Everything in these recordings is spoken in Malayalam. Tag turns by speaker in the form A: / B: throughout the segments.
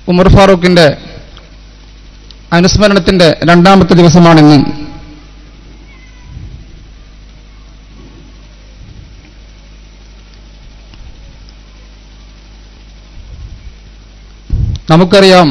A: ഉമർ ഫാറൂഖിന്റെ അനുസ്മരണത്തിന്റെ രണ്ടാമത്തെ ദിവസമാണിന്ന് നമുക്കറിയാം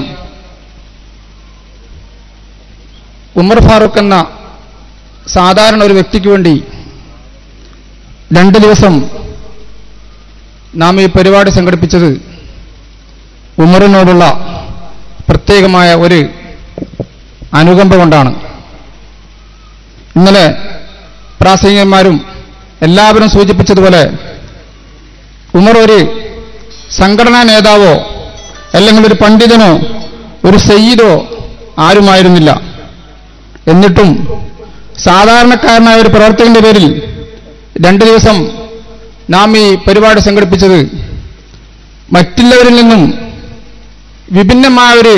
A: ഉമർ ഫാറൂഖ് എന്ന സാധാരണ ഒരു വ്യക്തിക്ക് വേണ്ടി രണ്ട് ദിവസം നാം ഈ പരിപാടി സംഘടിപ്പിച്ചത് ഉമറിനോടുള്ള പ്രത്യേകമായ ഒരു അനുകമ്പ കൊണ്ടാണ് ഇന്നലെ പ്രാസംഗികന്മാരും എല്ലാവരും സൂചിപ്പിച്ചതുപോലെ ഉമർ ഒരു സംഘടനാ നേതാവോ അല്ലെങ്കിൽ ഒരു പണ്ഡിതനോ ഒരു സയ്യിദോ ആരുമായിരുന്നില്ല എന്നിട്ടും സാധാരണക്കാരനായ ഒരു പ്രവർത്തകന്റെ പേരിൽ രണ്ട് ദിവസം നാം ഈ പരിപാടി സംഘടിപ്പിച്ചത് മറ്റുള്ളവരിൽ നിന്നും വിഭിന്നമായ ഒരു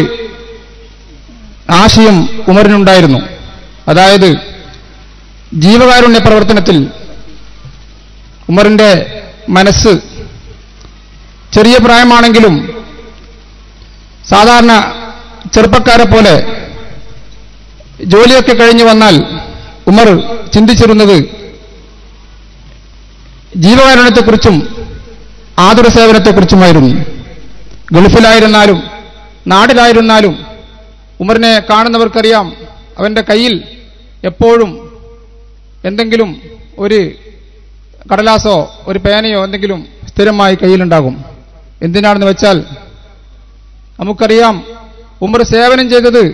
A: ആശയം ഉമറിനുണ്ടായിരുന്നു അതായത് ജീവകാരുണ്യ പ്രവർത്തനത്തിൽ ഉമറിന്റെ മനസ്സ് ചെറിയ പ്രായമാണെങ്കിലും സാധാരണ ചെറുപ്പക്കാരെ പോലെ ജോലിയൊക്കെ കഴിഞ്ഞു വന്നാൽ ഉമർ ചിന്തിച്ചിരുന്നത് ജീവകാരുണ്യത്തെക്കുറിച്ചും ആതുര സേവനത്തെക്കുറിച്ചുമായിരുന്നു ഗൾഫിലായിരുന്നാലും നാട്ടിലായിരുന്നാലും ഉമറിനെ കാണുന്നവർക്കറിയാം അവന്റെ കയ്യിൽ എപ്പോഴും എന്തെങ്കിലും ഒരു കടലാസോ ഒരു പേനയോ എന്തെങ്കിലും സ്ഥിരമായി കയ്യിലുണ്ടാകും എന്തിനാണെന്ന് വെച്ചാൽ നമുക്കറിയാം ഉമർ സേവനം ചെയ്തത്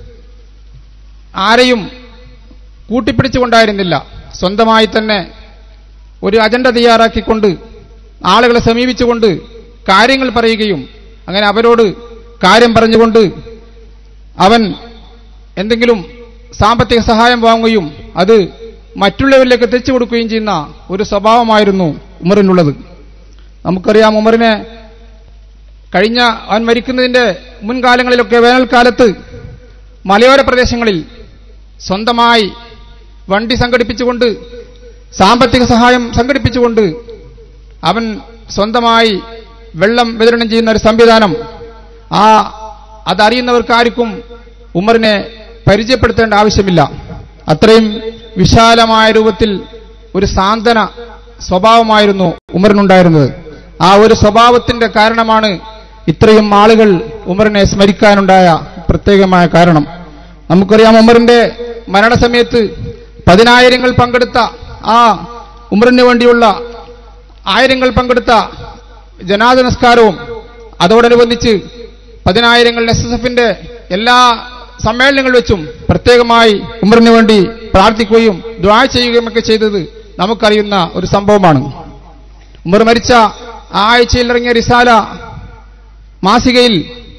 A: ആരെയും കൂട്ടിപ്പിടിച്ചുകൊണ്ടായിരുന്നില്ല സ്വന്തമായി തന്നെ ഒരു അജണ്ട തയ്യാറാക്കിക്കൊണ്ട് ആളുകളെ സമീപിച്ചുകൊണ്ട് കാര്യങ്ങൾ പറയുകയും അങ്ങനെ അവരോട് കാര്യം പറഞ്ഞുകൊണ്ട് അവൻ എന്തെങ്കിലും സാമ്പത്തിക സഹായം വാങ്ങുകയും അത് മറ്റുള്ളവരിലേക്ക് എത്തിച്ചു കൊടുക്കുകയും ചെയ്യുന്ന ഒരു സ്വഭാവമായിരുന്നു ഉമറിനുള്ളത് നമുക്കറിയാം ഉമറിനെ കഴിഞ്ഞ അവൻ മരിക്കുന്നതിന്റെ മുൻകാലങ്ങളിലൊക്കെ വേനൽക്കാലത്ത് മലയോര പ്രദേശങ്ങളിൽ സ്വന്തമായി വണ്ടി സംഘടിപ്പിച്ചുകൊണ്ട് സാമ്പത്തിക സഹായം സംഘടിപ്പിച്ചുകൊണ്ട് അവൻ സ്വന്തമായി വെള്ളം വിതരണം ചെയ്യുന്ന ഒരു സംവിധാനം ആ അതറിയുന്നവർക്കാർക്കും ഉമറിനെ പരിചയപ്പെടുത്തേണ്ട ആവശ്യമില്ല അത്രയും വിശാലമായ രൂപത്തിൽ ഒരു സാന്ത്വന സ്വഭാവമായിരുന്നു ഉമറിനുണ്ടായിരുന്നത് ആ ഒരു സ്വഭാവത്തിന്റെ കാരണമാണ് ഇത്രയും ആളുകൾ ഉമറിനെ സ്മരിക്കാനുണ്ടായ പ്രത്യേകമായ കാരണം നമുക്കറിയാം ഉമറിന്റെ മരണസമയത്ത് പതിനായിരങ്ങൾ പങ്കെടുത്ത ആ ഉമറിന് വേണ്ടിയുള്ള ആയിരങ്ങൾ പങ്കെടുത്ത ജനാദ നമസ്കാരവും അതോടനുബന്ധിച്ച് പതിനായിരങ്ങൾ എസ് എസ് എഫിന്റെ എല്ലാ സമ്മേളനങ്ങൾ വെച്ചും പ്രത്യേകമായി ഉമറിന് വേണ്ടി പ്രാർത്ഥിക്കുകയും ദ്വാ ചെയ്യുകയും ഒക്കെ ചെയ്തത് നമുക്കറിയുന്ന ഒരു സംഭവമാണ് ഉമർ മരിച്ച ആ ആഴ്ചയിൽ ഇറങ്ങിയ റിസാല മാസികയിൽ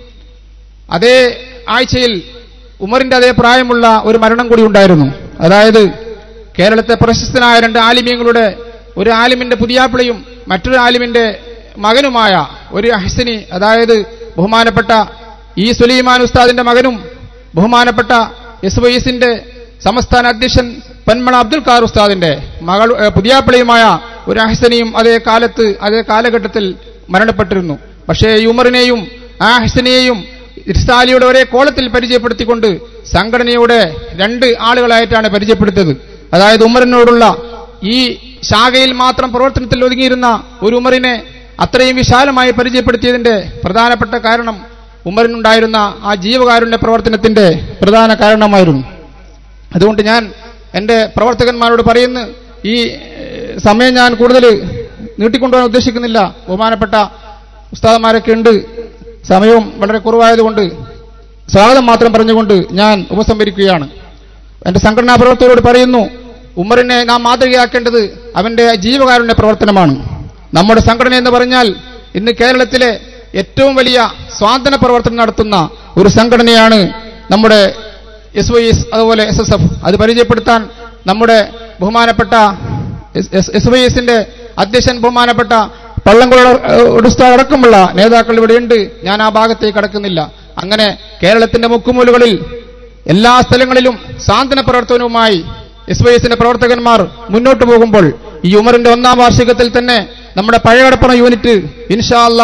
A: അതേ ആഴ്ചയിൽ ഉമറിന്റെ അതേ പ്രായമുള്ള ഒരു മരണം കൂടി ഉണ്ടായിരുന്നു അതായത് കേരളത്തെ പ്രശസ്തനായ രണ്ട് ആലിമ്യങ്ങളുടെ ഒരു ആലിമിന്റെ പുതിയാപ്പിളയും മറ്റൊരു ആലിമിന്റെ മകനുമായ ഒരു അഹ്സനി അതായത് ബഹുമാനപ്പെട്ട ഈ സുലൈമാൻ ഉസ്താദിന്റെ മകനും ബഹുമാനപ്പെട്ട എസ് വൈ എസിന്റെ സംസ്ഥാന അധ്യക്ഷൻ പന്മള അബ്ദുൽ ഖാർ ഉസ്താദിന്റെ മകൾ ഏ, പുതിയാപ്പിളയുമായ ഒരു അഹ്സനിയും അതേ കാലത്ത് അതേ കാലഘട്ടത്തിൽ മരണപ്പെട്ടിരുന്നു പക്ഷേ ഈ ഉമറിനെയും ആ അഹ്സനിയെയും ഇർസാലിയുടെ ഒരേ കോളത്തിൽ പരിചയപ്പെടുത്തിക്കൊണ്ട് സംഘടനയുടെ രണ്ട് ആളുകളായിട്ടാണ് പരിചയപ്പെടുത്തിയത് അതായത് ഉമറിനോടുള്ള ഈ ശാഖയിൽ മാത്രം പ്രവർത്തനത്തിൽ ഒതുങ്ങിയിരുന്ന ഒരു ഉമറിനെ അത്രയും വിശാലമായി പരിചയപ്പെടുത്തിയതിന്റെ പ്രധാനപ്പെട്ട കാരണം ഉമറിനുണ്ടായിരുന്ന ആ ജീവകാരുണ്യ പ്രവർത്തനത്തിന്റെ പ്രധാന കാരണമായിരുന്നു അതുകൊണ്ട് ഞാൻ എൻ്റെ പ്രവർത്തകന്മാരോട് പറയുന്നു ഈ ഏഹ്, സമയം ഞാൻ കൂടുതൽ നീട്ടിക്കൊണ്ടുപോകാൻ ഉദ്ദേശിക്കുന്നില്ല ബഹുമാനപ്പെട്ട ഉസ്താദന്മാരൊക്കെ ഉണ്ട് സമയവും വളരെ കുറവായതുകൊണ്ട് സ്വാഗതം മാത്രം പറഞ്ഞുകൊണ്ട് ഞാൻ ഉപസംഹരിക്കുകയാണ് എന്റെ സംഘടനാ പ്രവർത്തകരോട് പറയുന്നു ഉമറിനെ നാം മാതൃകയാക്കേണ്ടത് അവന്റെ ജീവകാരുണ്യ പ്രവർത്തനമാണ് നമ്മുടെ സംഘടന എന്ന് പറഞ്ഞാൽ ഇന്ന് കേരളത്തിലെ ഏറ്റവും വലിയ സ്വാതന്ത്ര്യ പ്രവർത്തനം നടത്തുന്ന ഒരു സംഘടനയാണ് നമ്മുടെ എസ് വൈ എസ് അതുപോലെ എസ് എസ് എഫ് അത് പരിചയപ്പെടുത്താൻ നമ്മുടെ ബഹുമാനപ്പെട്ട എസ് വൈ എസിന്റെ അധ്യക്ഷൻ ബഹുമാനപ്പെട്ട പള്ളംകുള അടക്കമുള്ള നേതാക്കൾ ഇവിടെയുണ്ട് ഞാൻ ആ ഭാഗത്തേക്ക് കടക്കുന്നില്ല അങ്ങനെ കേരളത്തിന്റെ മുക്കുമൂലുകളിൽ എല്ലാ സ്ഥലങ്ങളിലും സാന്ത്വന പ്രവർത്തനവുമായി എസ് വൈ എസിന്റെ പ്രവർത്തകന്മാർ മുന്നോട്ട് പോകുമ്പോൾ ഈ ഉമറിന്റെ ഒന്നാം വാർഷികത്തിൽ തന്നെ നമ്മുടെ പഴയകടപ്പുറ യൂണിറ്റ് ഇൻഷാ അല്ലാ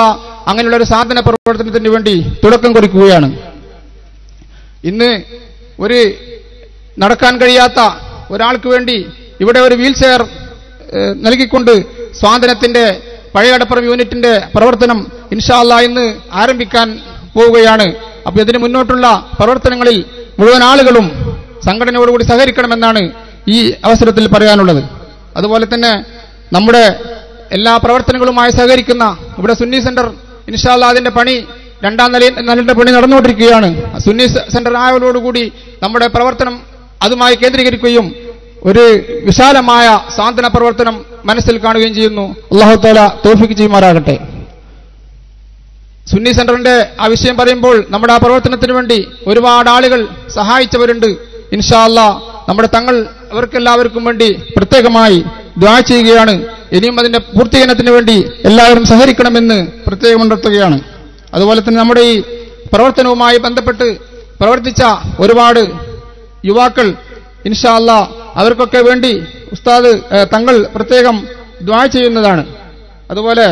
A: അങ്ങനെയുള്ള ഒരു സാധന പ്രവർത്തനത്തിന് വേണ്ടി തുടക്കം കുറിക്കുകയാണ് ഇന്ന് ഒരു നടക്കാൻ കഴിയാത്ത ഒരാൾക്ക് വേണ്ടി ഇവിടെ ഒരു വീൽ ചെയർ ഏഹ്, നൽകിക്കൊണ്ട് സ്വാതന്ത്ര്യത്തിന്റെ പഴയടപ്പുറം യൂണിറ്റിന്റെ പ്രവർത്തനം ഇൻഷാല്ല ഇന്ന് ആരംഭിക്കാൻ പോവുകയാണ് അപ്പൊ ഇതിന് മുന്നോട്ടുള്ള പ്രവർത്തനങ്ങളിൽ മുഴുവൻ ആളുകളും സംഘടനയോടുകൂടി സഹകരിക്കണമെന്നാണ് ഈ അവസരത്തിൽ പറയാനുള്ളത് അതുപോലെ തന്നെ നമ്മുടെ എല്ലാ പ്രവർത്തനങ്ങളുമായി സഹകരിക്കുന്ന ഇവിടെ സുന്നി സെന്റർ ഇൻഷാല്ല അതിന്റെ പണി രണ്ടാം നില നിലയുടെ പണി നടന്നുകൊണ്ടിരിക്കുകയാണ് സുന്നി സെ- സെന്റർ ആയതോടുകൂടി നമ്മുടെ പ്രവർത്തനം അതുമായി കേന്ദ്രീകരിക്കുകയും ഒരു വിശാലമായ സാന്ത്വന പ്രവർത്തനം മനസ്സിൽ കാണുകയും ചെയ്യുന്നു അള്ളാഹു താല തോഫിക്ക് ചെയ്യുമാറാകട്ടെ സുന്നി സെന്ററിന്റെ ആ വിഷയം പറയുമ്പോൾ നമ്മുടെ ആ പ്രവർത്തനത്തിന് വേണ്ടി ഒരുപാട് ആളുകൾ സഹായിച്ചവരുണ്ട് ഇൻഷാ അല്ലാ നമ്മുടെ തങ്ങൾ അവർക്കെല്ലാവർക്കും വേണ്ടി പ്രത്യേകമായി ദ്വാ ചെയ്യുകയാണ് ഇനിയും അതിന്റെ പൂർത്തീകരണത്തിന് വേണ്ടി എല്ലാവരും സഹകരിക്കണമെന്ന് പ്രത്യേകം ഉണർത്തുകയാണ് അതുപോലെ തന്നെ നമ്മുടെ ഈ പ്രവർത്തനവുമായി ബന്ധപ്പെട്ട് പ്രവർത്തിച്ച ഒരുപാട് യുവാക്കൾ ഇൻഷാ അല്ലാ അവർക്കൊക്കെ വേണ്ടി ഉസ്താദ് ഏഹ്, തങ്ങൾ പ്രത്യേകം ദ്വാ ചെയ്യുന്നതാണ് അതുപോലെ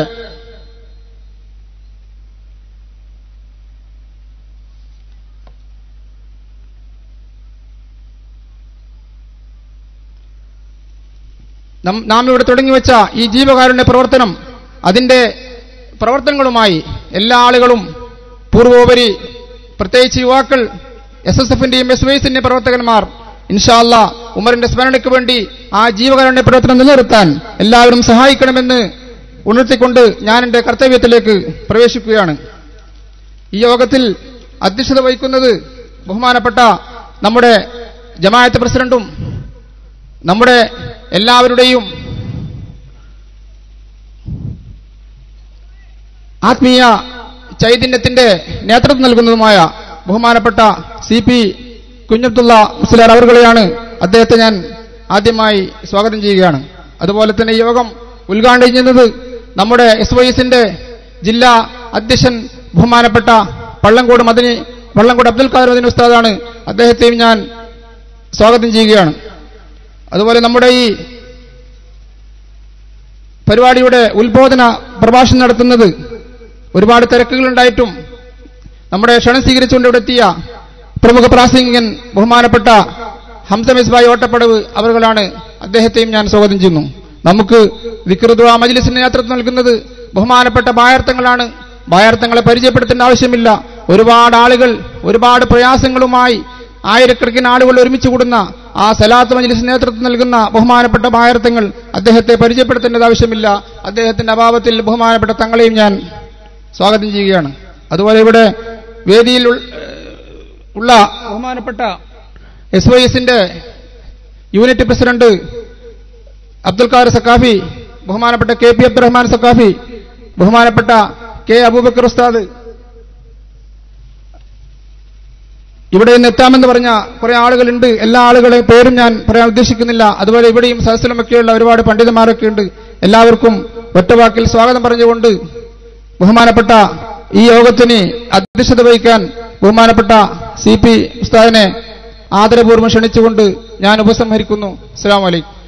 A: നം- നാം ഇവിടെ തുടങ്ങിവെച്ച ഈ ജീവകാരുണ്യ പ്രവർത്തനം അതിന്റെ പ്രവർത്തനങ്ങളുമായി എല്ലാ ആളുകളും പൂർവോപരി പ്രത്യേകിച്ച് യുവാക്കൾ എസ് എസ് എഫിന്റെയും എസ് വൈസിന്റെ പ്രവർത്തകന്മാർ ഇൻഷാല്ല ഉമറിന്റെ സ്മരണയ്ക്ക് വേണ്ടി ആ ജീവകാരുണ്യ പ്രവർത്തനം നിലനിർത്താൻ എല്ലാവരും സഹായിക്കണമെന്ന് ഉണർത്തിക്കൊണ്ട് ഞാൻ എന്റെ കർത്തവ്യത്തിലേക്ക് പ്രവേശിക്കുകയാണ് ഈ യോഗത്തിൽ അധ്യക്ഷത വഹിക്കുന്നത് ബഹുമാനപ്പെട്ട നമ്മുടെ ജമാഅത്ത് പ്രസിഡന്റും നമ്മുടെ എല്ലാവരുടെയും ആത്മീയ ചൈതന്യത്തിന്റെ നേതൃത്വം നൽകുന്നതുമായ ബഹുമാനപ്പെട്ട സി പി കുഞ്ഞബ്ദുള്ള മുസ്ലിയാർ അവർകളെയാണ് അദ്ദേഹത്തെ ഞാൻ ആദ്യമായി സ്വാഗതം ചെയ്യുകയാണ് അതുപോലെ തന്നെ ഈ യോഗം ഉദ്ഘാടനം ചെയ്യുന്നത് നമ്മുടെ എസ് വൈ എസിന്റെ ജില്ലാ അധ്യക്ഷൻ ബഹുമാനപ്പെട്ട പള്ളങ്കോട് മദനി പള്ളങ്കോട് അബ്ദുൽ ഖാദർ മദനി ഉസ്താദാണ് അദ്ദേഹത്തെയും ഞാൻ സ്വാഗതം ചെയ്യുകയാണ് അതുപോലെ നമ്മുടെ ഈ പരിപാടിയുടെ ഉത്ബോധന പ്രഭാഷണം നടത്തുന്നത് ഒരുപാട് തിരക്കുകളുണ്ടായിട്ടും നമ്മുടെ ക്ഷണം സ്വീകരിച്ചുകൊണ്ട് ഇവിടെ എത്തിയ പ്രമുഖ പ്രാസംഗികൻ ബഹുമാനപ്പെട്ട ഹംസ മിസ്ബായി ഓട്ടപ്പടവ് അവர்களാണ് അദ്ദേഹത്തെയും ഞാൻ സ്വാഗതം ചെയ്യുന്നു നമുക്ക് വിക്രുദ്വ മജ്ലിസിന് നേതൃത്വം നൽകുന്നത് ബഹുമാനപ്പെട്ട ബായാർത്ഥങ്ങളാണ് ബായാർത്ഥങ്ങളെ പരിചയപ്പെടുത്തേണ്ട ആവശ്യമില്ല ഒരുപാട് ആളുകൾ ഒരുപാട് പ്രയാസങ്ങളുമായി ആയിരക്കണക്കിന് ആളുകൾ ഒരുമിച്ച് കൂടുന്ന ആ സലാത്ത് മജ്ലിസ് നേതൃത്വം നൽകുന്ന ബഹുമാനപ്പെട്ട ബായാർത്ഥങ്ങൾ അദ്ദേഹത്തെ പരിചയപ്പെടുത്തേണ്ടത് ആവശ്യമില്ല അദ്ദേഹത്തിന്റെ അഭാവത്തിൽ ബഹുമാനപ്പെട്ട തങ്ങളെയും ഞാൻ സ്വാഗതം ചെയ്യുകയാണ് അതുപോലെ ഇവിടെ വേദിയിൽ ഉൾ- ഉള്ള ബഹുമാനപ്പെട്ട എസ് വൈ എസിന്റെ യൂണിറ്റ് പ്രസിഡന്റ് അബ്ദുൽ ഖാദർ സക്കാഫി ബഹുമാനപ്പെട്ട കെ പി അബ്ദുറഹ്മാൻ സക്കാഫി ബഹുമാനപ്പെട്ട കെ അബൂബക്കർ ഉസ്താദ് ഇവിടെ നിന്ന് എത്താമെന്ന് പറഞ്ഞ കുറെ ആളുകളുണ്ട് എല്ലാ ആളുകളെയും പേരും ഞാൻ പറയാൻ ഉദ്ദേശിക്കുന്നില്ല അതുപോലെ ഇവിടെയും സദസ്സിലുമൊക്കെയുള്ള ഒരുപാട് പണ്ഡിതന്മാരൊക്കെ ഉണ്ട് എല്ലാവർക്കും ഒറ്റവാക്കിൽ സ്വാഗതം പറഞ്ഞുകൊണ്ട് ബഹുമാനപ്പെട്ട ഈ യോഗത്തിന് അധ്യക്ഷത വഹിക്കാൻ ബഹുമാനപ്പെട്ട സി പി ഉസ്താദിനെ ആദരപൂർവ്വം ക്ഷണിച്ചുകൊണ്ട് ഞാൻ ഉപസംഹരിക്കുന്നു അസ്സാം വലൈക്കും